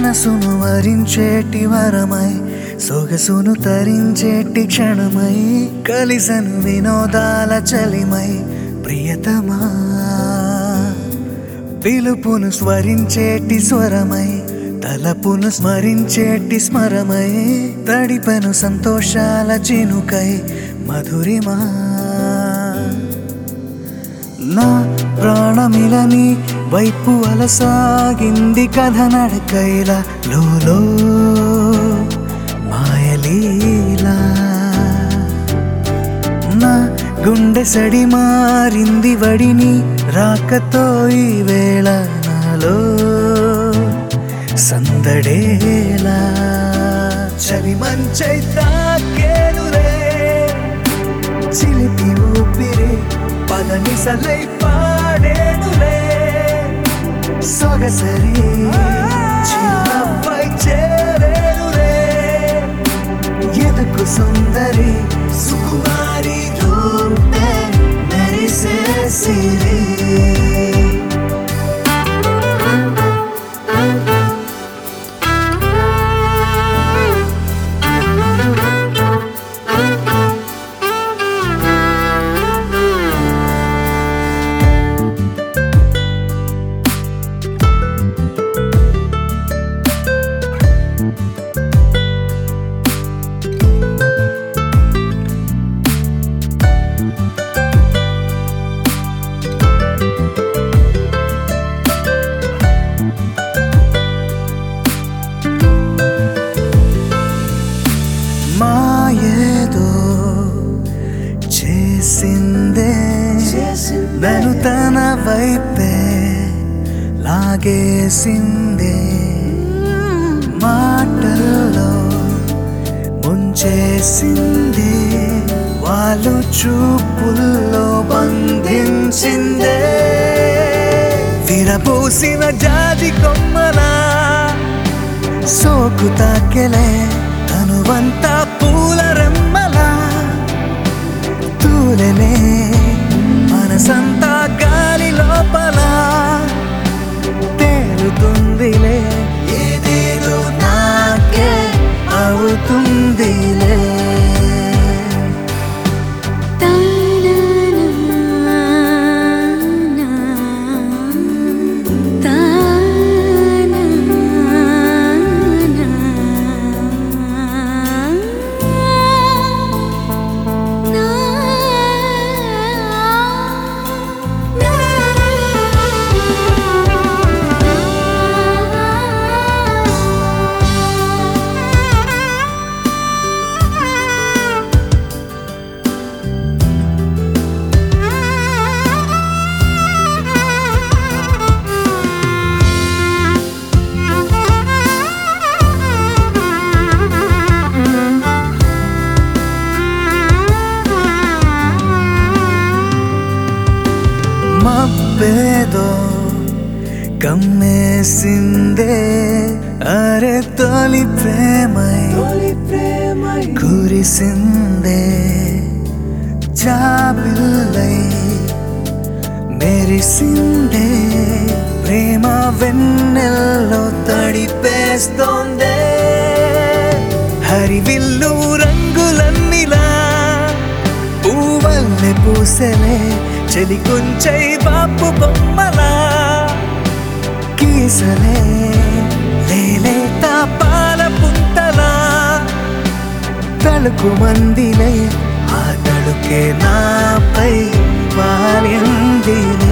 మనసును వరించేటి వరమై సొగసును తరించేటి క్షణమై కలిసను వినోదాల చలిమై ప్రియతమా పిలుపును స్మరించేటి స్వరమై తలపును స్మరించేటి స్మరమై తడిపెను సంతోషాల చినుకై మధురిమా నా ప్రాణమిలని వైపు అలసాగింది కథ నడకైల లోలో మాయలీలా నా గుండె సడి మారింది వడిని రాకతో ఈ వేళ నాలో సందడేలా చలి మంచై తాకేనులే చిలిపి ఊపిరి పదనిసలై పాడేనులే సొగసరి చిన్నపై చేరేనులే ఎదుకు సుందరి సుకుమారి రూపే మెరిసే సిరి మాయేదో చేసిందే నన్ను తన వైపే లాగేసిందే మాటల్లో ముంచేసిందే వాళ్ళు చూపుల్లో బంధించిందే విరబూసిన జాతి కొమ్మలా సోకు తాకెలే తనువంతా పూల రెమ్మలా తూలెలే మనసంతా గాలి లోపల తేలుతుందిలే ఏదేదో నాకే అవుతుందిలే మబ్బేదో కమ్మేసిందే అరే తొలి ప్రేమై కురిసిందే జాబిల్లై మెరిసిందే ప్రేమ వెన్నెల్లో తడిపేస్తోందే హరివిల్లు రంగులన్నిలా పూవల్లె పూసెలే చెలి కొంచై బాపు బొమ్మలా కీసలే లేలేత పాల పుంతలా తలుకు మందిలే ఆ తడుకే నాపై వాలిందిలే